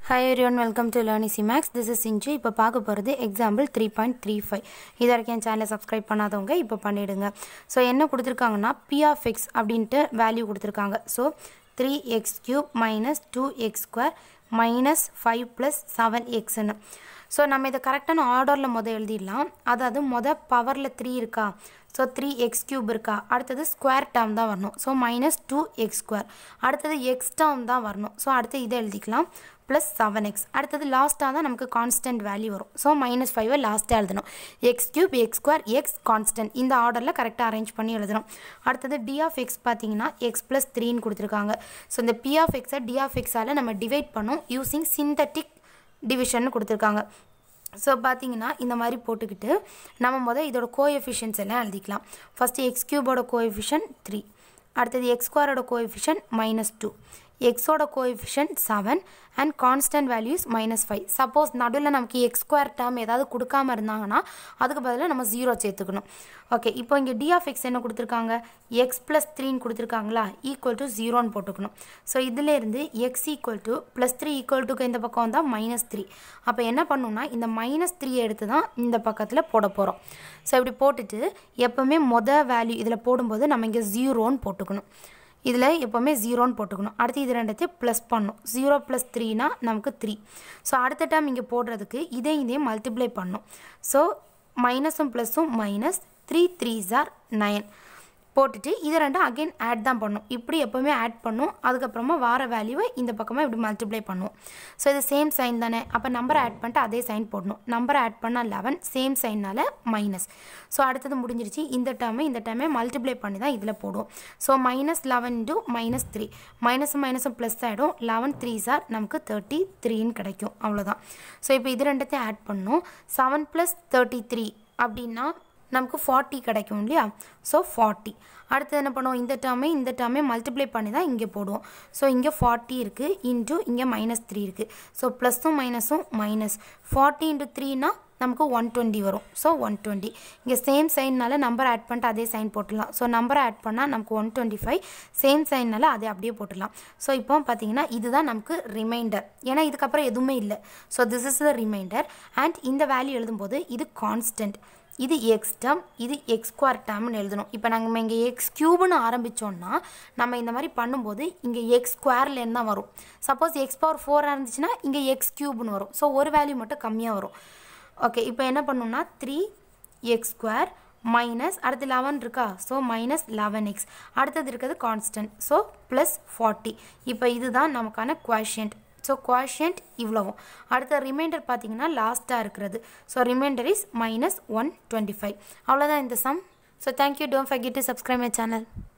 hi everyone welcome to லேர்னி சிமேக்ஸ் this is Sinju இப்போ பார்க்க போகிறது example three point three five இது வரைக்கும் என் சேனலை சப்ஸ்கிரைப் பண்ணாதவங்க இப்போ பண்ணிவிடுங்க ஸோ என்ன கொடுத்துருக்காங்கன்னா பி ஆஃப் எக்ஸ் அப்படின்ட்டு வேல்யூ கொடுத்துருக்காங்க so three X cube minus two X square minus five plus seven எக்ஸ்னு ஸோ நம்ம இதை கரெக்டான ஆர்டரில் மொதல் எழுதிடலாம் அதாவது மொதல் பவரில் த்ரீ இருக்கா ஸோ த்ரீ எக்ஸ் கியூப் இருக்கா அடுத்தது ஸ்கொயர் டேர்ம் தான் வரணும் so minus two X square அடுத்தது எக்ஸ் டேர்ம் தான் வரணும் ஸோ அடுத்து இதை எழுதிக்கலாம் ப்ளஸ் செவன் எக்ஸ் அடுத்தது லாஸ்ட்டாக தான் நமக்கு கான்ஸ்டன்ட் வேல்யூ வரும் ஸோ மைனஸ் ஃபைவை லாஸ்ட்டாக எழுதணும் X cube X square X constant இந்த ஆர்டரில் கரெக்டாக அரேஞ்ச் பண்ணி எழுதணும் அடுத்தது டி ஆஃப் எக்ஸ் பார்த்தீங்கன்னா எக்ஸ் ப்ளஸ் த்ரீன்னு கொடுத்துருக்காங்க ஸோ இந்த பி ஆஃப் எக்ஸை டி ஆஃப் எக்ஸால் நம்ம டிவைட் பண்ணோம் யூஸிங் சிந்தட்டிக் டிவிஷன் கொடுத்துருக்காங்க ஸோ பார்த்தீங்கன்னா இந்த மாதிரி போட்டுக்கிட்டு நம்ம முதல் இதோட கோஎஃபிஷியன்ஸ் எல்லாம் எழுதிக்கலாம் ஃபஸ்ட்டு எக்ஸ் கியூபோட கோஎஃபிஷியன் த்ரீ அடுத்தது எக்ஸ் ஸ்கொயரோட கோஎஃபிஷியன் மைனஸ் டூ எக்ஸோட coefficient seven and constant values minus five suppose நடுவில் நமக்கு எக்ஸ் ஸ்கொயர் டேர்ம் ஏதாவது கொடுக்காம இருந்தாங்கன்னா அதுக்கு பதிலாக நம்ம ஜீரோ சேர்த்துக்கணும் ஓகே இப்போ இங்கே டி ஆஃப் எக்ஸ் என்ன கொடுத்துருக்காங்க எக்ஸ் ப்ளஸ் த்ரீன்னு கொடுத்துருக்காங்களா ஈக்குவல் டு ஜீரோன்னு போட்டுக்கணும் ஸோ இதிலேருந்து X equal to plus three equal டுக்கு இந்த பக்கம் வந்தால் மைனஸ் த்ரீ அப்போ என்ன பண்ணணும்னா இந்த மைனஸ் த்ரீ எடுத்து தான் இந்த பக்கத்தில் போட போகிறோம் ஸோ இப்படி போட்டுட்டு எப்போவுமே மொதல் வேல்யூ இதில் போடும்போது நம்ம இங்கே ஜீரோன்னு போட்டுக்கணும் இதில் எப்போவுமே ஜீரோன்னு போட்டுக்கணும் அடுத்து இது ரெண்டத்தையும் ப்ளஸ் பண்ணும் ஜீரோ ப்ளஸ் த்ரீனா நமக்கு த்ரீ ஸோ அடுத்த டைம் இங்கே போடுறதுக்கு இதே இதே மல்டிப்ளை பண்ணும் ஸோ மைனஸும் ப்ளஸும் மைனஸ் த்ரீ த்ரீ ஜார் நைன் போட்டுட்டு இது ரெண்டும் அகெயின் ஆட் தான் பண்ணும் இப்படி எப்போவுமே ஆட் பண்ணும் அதுக்கப்புறமா வார வேல்யூவை இந்த பக்கமாக இப்படி மல்டிப்ளை பண்ணுவோம் ஸோ இது சேம் சைன் தானே அப்போ நம்பரை ஆட் பண்ணிட்டு அதே சைன் போடணும் நம்பரை ஆட் பண்ணால் லெவன் சேம் சைனால் மைனஸ் ஸோ அடுத்தது முடிஞ்சிருச்சு இந்த டைமை இந்த டைமை மல்டிப்ளை பண்ணி தான் இதில் போடுவோம் so minus eleven into minus three மைனஸும் மைனஸும் ப்ளஸ் ஆகிடும் லெவன் த்ரீ சார் நமக்கு தேர்ட்டி த்ரீன்னு கிடைக்கும் அவ்வளோதான் ஸோ இப்போ இது ரெண்டத்தையும் ஆட் பண்ணணும் செவன் ப்ளஸ் தேர்ட்டி த்ரீ அப்படின்னா நமக்கு ஃபார்ட்டி கிடைக்கும் இல்லையா ஸோ ஃபார்ட்டி அடுத்து என்ன பண்ணுவோம் இந்த டேர்மே இந்த டேர்மே மல்டிப்ளை பண்ணி தான் இங்கே போடுவோம் ஸோ இங்கே ஃபார்ட்டி இருக்குது இன்ட்டு இங்கே மைனஸ் த்ரீ இருக்குது ஸோ ப்ளஸும் மைனஸும் மைனஸ் ஃபார்ட்டி இன்ட்டு த்ரீனா நமக்கு ஒன் டுவெண்ட்டி வரும் ஸோ ஒன் டுவெண்ட்டி இங்கே சேம் சைன்னால நம்பர் ஆட் பண்ணிட்டு அதே சைன் போட்டுடலாம் ஸோ நம்பரை ஆட் பண்ணால் நமக்கு ஒன் டுவெண்ட்டி ஃபைவ் சேம் சைன்னால அதை அப்படியே போட்டுடலாம் ஸோ இப்போ பார்த்தீங்கன்னா இதுதான் நமக்கு ரிமைண்டர் ஏன்னா இதுக்கப்புறம் எதுவுமே இல்லை so this is the remainder and இந்த வேல்யூ எழுதும்போது இது கான்ஸ்டன்ட் இது எக்ஸ் டேர்ம் இது எக்ஸ் ஸ்கொயர் டேர்ம்னு எழுதணும் இப்போ நாங்கள் இங்கே எக்ஸ் க்யூப்னு ஆரம்பித்தோன்னா நம்ம இந்த மாதிரி பண்ணும்போது இங்கே எக்ஸ் ஸ்கொயர்லேருந்து தான் வரும் சப்போஸ் எக்ஸ் பவர் ஃபோராக இருந்துச்சுன்னா இங்கே எக்ஸ் க்யூப்னு வரும் ஸோ ஒரு வேல்யூ மட்டும் கம்மியாக வரும் ஓகே இப்போ என்ன பண்ணணும்னா த்ரீ எக்ஸ் ஸ்கொயர் மைனஸ் அடுத்து லெவன் இருக்கா ஸோ மைனஸ் லெவன் எக்ஸ் அடுத்தது இருக்கிறது கான்ஸ்டன்ட் ஸோ ப்ளஸ் ஃபார்ட்டி இப்போ இதுதான் நமக்கான குவாஷியன்ட் ஸோ குவாஷியன்ட் இவ்வளவும் அடுத்த ரிமைண்டர் பார்த்தீங்கன்னா லாஸ்ட்டாக இருக்கிறது so remainder is minus one twenty five அவ்வளோதான் இந்த sum so thank you don't forget to subscribe my channel